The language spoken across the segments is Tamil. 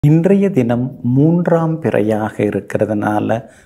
இன்றைய தினம் மூன்றாம் பிறையாக இருக்கிறதுனால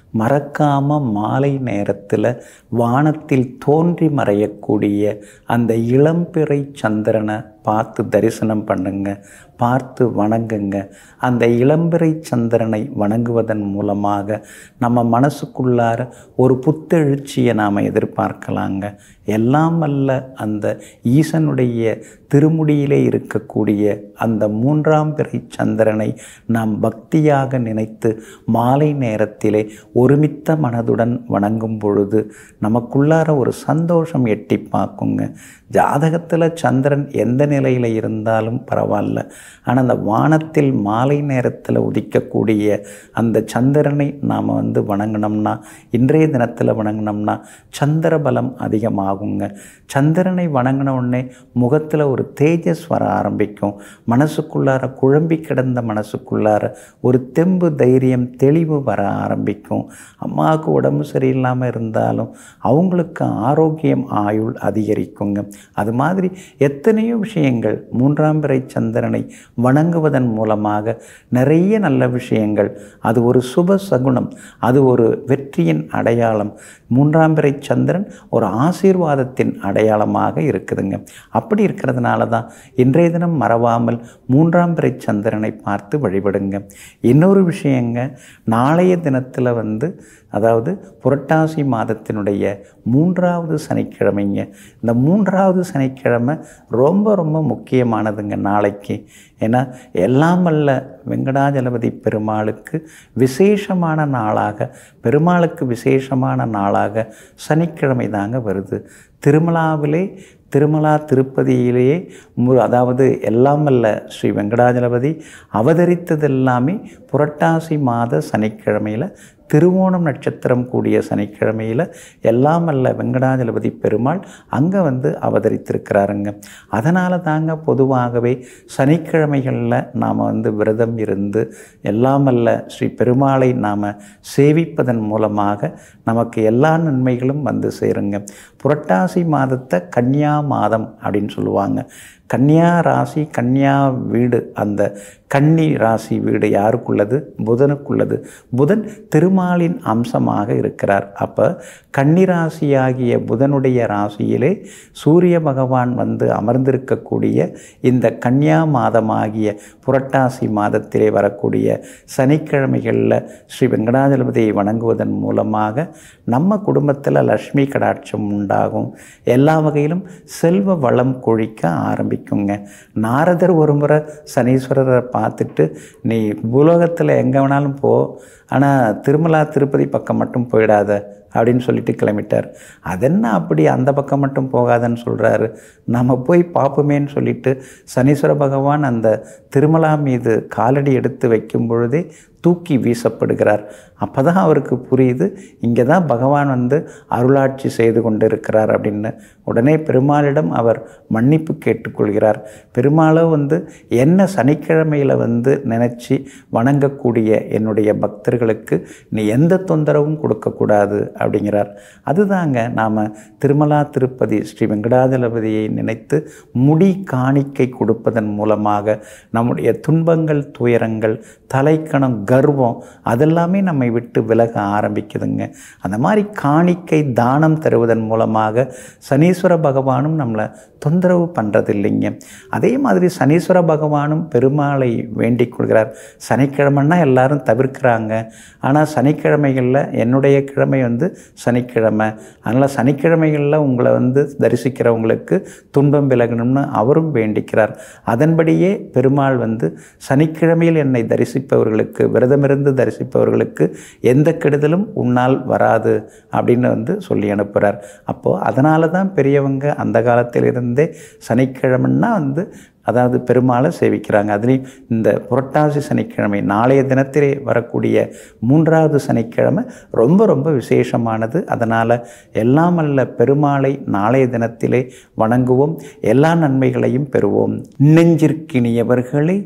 மறக்காம மாலை நேரத்தில் வானத்தில் தோன்றி மறையக்கூடிய அந்த இளம்பிறை சந்திரனை பார்த்து தரிசனம் பண்ணுங்க பார்த்து வணங்குங்க அந்த இளம்பிறை சந்திரனை வணங்குவதன் மூலமாக நம்ம மனசுக்குள்ளார ஒரு புத்தெழுச்சியை நாம் எதிர்பார்க்கலாங்க எல்லாம் அல்ல அந்த ஈசனுடைய திருமுடியிலே இருக்கக்கூடிய அந்த மூன்றாம் பிறை சந்திரனை நாம் பக்தியாக நினைத்து மாலை நேரத்திலே ஒருமித்த மனதுடன் வணங்கும் பொழுது நமக்குள்ளார ஒரு சந்தோஷம் எட்டி பார்க்குங்க ஜாதகத்தில் சந்திரன் எந்த நிலையில் இருந்தாலும் பரவாயில்ல ஆனால் அந்த வானத்தில் மாலை நேரத்தில் உதிக்கக்கூடிய அந்த சந்திரனை நாம் வந்து வணங்கினோம்னா இன்றைய தினத்தில் வணங்கினோம்னா சந்திர பலம் அதிகமாகுங்க சந்திரனை வணங்கின உடனே முகத்தில் ஒரு தேஜஸ் வர ஆரம்பிக்கும் மனசுக்குள்ளார குழம்பி கிடந்த மனசுக்குள்ளார ஒரு தெம்பு தைரியம் தெளிவு வர ஆரம்பிக்கும் அம்மாவுக்கு உடம்பு சரியில்லாமல் இருந்தாலும் அவங்களுக்கு ஆரோக்கியம் ஆயுள் அதிகரிக்குங்க அது மாதிரி எத்தனையோ விஷயங்கள் மூன்றாம் பிறை சந்திரனை வணங்குவதன் மூலமாக நிறைய நல்ல விஷயங்கள் அது ஒரு சுப சகுனம் அது ஒரு வெற்றியின் அடையாளம் மூன்றாம் பிறை சந்திரன் ஒரு ஆசீர்வாதத்தின் அடையாளமாக இருக்குதுங்க அப்படி இருக்கிறதுனால தான் இன்றைய தினம் மறவாமல் மூன்றாம் பிறை சந்திரனை பார்த்து வழிபடுங்க இன்னொரு விஷயங்க நாளைய தினத்தில் வந்து அதாவது புரட்டாசி மாதத்தினுடைய மூன்றாவது சனிக்கிழமைங்க இந்த மூன்றாவது சனிக்கிழமை ரொம்ப ரொம்ப முக்கியமானதுங்க நாளைக்கு ஏன்னா எல்லாம் வல்ல வெங்கடாஜலபதி பெருமாளுக்கு விசேஷமான நாளாக பெருமாளுக்கு விசேஷமான நாளாக சனிக்கிழமை தாங்க வருது திருமலாவிலே திருமலா திருப்பதியிலேயே மு அதாவது எல்லாம் வல்ல ஸ்ரீ வெங்கடாஜலபதி அவதரித்ததெல்லாமே புரட்டாசி மாத சனிக்கிழமையில் திருவோணம் நட்சத்திரம் கூடிய சனிக்கிழமையில் எல்லாம் அல்ல வெங்கடாஜலபதி பெருமாள் அங்கே வந்து அவதரித்திருக்கிறாருங்க அதனால தாங்க பொதுவாகவே சனிக்கிழமைகளில் நாம் வந்து விரதம் இருந்து எல்லாம் அல்ல ஸ்ரீ பெருமாளை நாம் சேவிப்பதன் மூலமாக நமக்கு எல்லா நன்மைகளும் வந்து சேருங்க புரட்டாசி மாதத்தை கன்னியா மாதம் அப்படின்னு சொல்லுவாங்க கன்னியா ராசி கன்னியா வீடு அந்த கன்னி ராசி வீடு யாருக்குள்ளது புதனுக்குள்ளது புதன் திருமாலின் அம்சமாக இருக்கிறார் அப்போ கன்னி ராசியாகிய புதனுடைய ராசியிலே சூரிய பகவான் வந்து அமர்ந்திருக்கக்கூடிய இந்த கன்னியா மாதமாகிய புரட்டாசி மாதத்திலே வரக்கூடிய சனிக்கிழமைகளில் ஸ்ரீ வெங்கடாஜலபதியை வணங்குவதன் மூலமாக நம்ம குடும்பத்தில் லக்ஷ்மி கடாட்சம் உண்டாகும் எல்லா வகையிலும் செல்வ வளம் கொழிக்க ஆரம்பிக்குங்க நாரதர் ஒரு முறை சனீஸ்வரரை பார்த்துட்டு நீ பூலோகத்தில் எங்கே வேணாலும் போ ஆனால் திருமலா திருப்பதி பக்கம் மட்டும் போயிடாத அப்படின்னு சொல்லிட்டு கிளம்பிட்டார் அதென்ன அப்படி அந்த பக்கம் மட்டும் போகாதன்னு சொல்கிறாரு நம்ம போய் பார்ப்போமேன்னு சொல்லிட்டு சனீஸ்வர பகவான் அந்த திருமலா மீது காலடி எடுத்து வைக்கும் பொழுதே தூக்கி வீசப்படுகிறார் அப்போ தான் அவருக்கு புரியுது இங்கே தான் பகவான் வந்து அருளாட்சி செய்து கொண்டு இருக்கிறார் அப்படின்னு உடனே பெருமாளிடம் அவர் மன்னிப்பு கேட்டுக்கொள்கிறார் பெருமாளோ வந்து என்ன சனிக்கிழமையில் வந்து நினச்சி வணங்கக்கூடிய என்னுடைய பக்தர்களுக்கு நீ எந்த தொந்தரவும் கொடுக்கக்கூடாது அப்படிங்கிறார் அதுதாங்க நாம் திருமலா திருப்பதி ஸ்ரீ வெங்கடாஜலபதியை நினைத்து முடி காணிக்கை கொடுப்பதன் மூலமாக நம்முடைய துன்பங்கள் துயரங்கள் தலைக்கணம் கர்வம் அதெல்லாமே நம்மை விட்டு விலக ஆரம்பிக்குதுங்க அந்த மாதிரி காணிக்கை தானம் தருவதன் மூலமாக சனீஸ்வர பகவானும் நம்மளை தொந்தரவு பண்ணுறது இல்லைங்க அதே மாதிரி சனீஸ்வர பகவானும் பெருமாளை வேண்டிக் கொள்கிறார் சனிக்கிழமைன்னா எல்லாரும் தவிர்க்கிறாங்க ஆனால் சனிக்கிழமைகளில் என்னுடைய கிழமை வந்து சனிக்கிழமை அதனால் சனிக்கிழமைகளில் உங்களை வந்து தரிசிக்கிறவங்களுக்கு துன்பம் விலகணும்னு அவரும் வேண்டிக்கிறார் அதன்படியே பெருமாள் வந்து சனிக்கிழமையில் என்னை தரிசிப்பவர்களுக்கு விரதமிருந்து தரிசிப்பவர்களுக்கு எந்த கெடுதலும் உன்னால் வராது அப்படின்னு வந்து சொல்லி அனுப்புகிறார் அப்போது அதனால தான் பெரியவங்க அந்த காலத்திலிருந்தே சனிக்கிழமைன்னா வந்து அதாவது பெருமாளை சேவிக்கிறாங்க அதுலேயும் இந்த புரட்டாசி சனிக்கிழமை நாளைய தினத்திலே வரக்கூடிய மூன்றாவது சனிக்கிழமை ரொம்ப ரொம்ப விசேஷமானது அதனால் எல்லாம் அல்ல பெருமாளை நாளைய தினத்திலே வணங்குவோம் எல்லா நன்மைகளையும் பெறுவோம் நெஞ்சிற்கினியவர்களை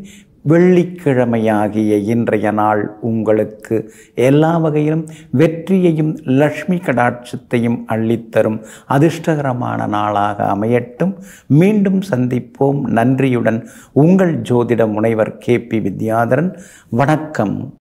வெள்ளிக்கிழமையாகிய இன்றைய நாள் உங்களுக்கு எல்லா வகையிலும் வெற்றியையும் லக்ஷ்மி கடாட்சத்தையும் அள்ளித்தரும் அதிர்ஷ்டகரமான நாளாக அமையட்டும் மீண்டும் சந்திப்போம் நன்றியுடன் உங்கள் ஜோதிட முனைவர் கே பி வித்யாதரன் வணக்கம்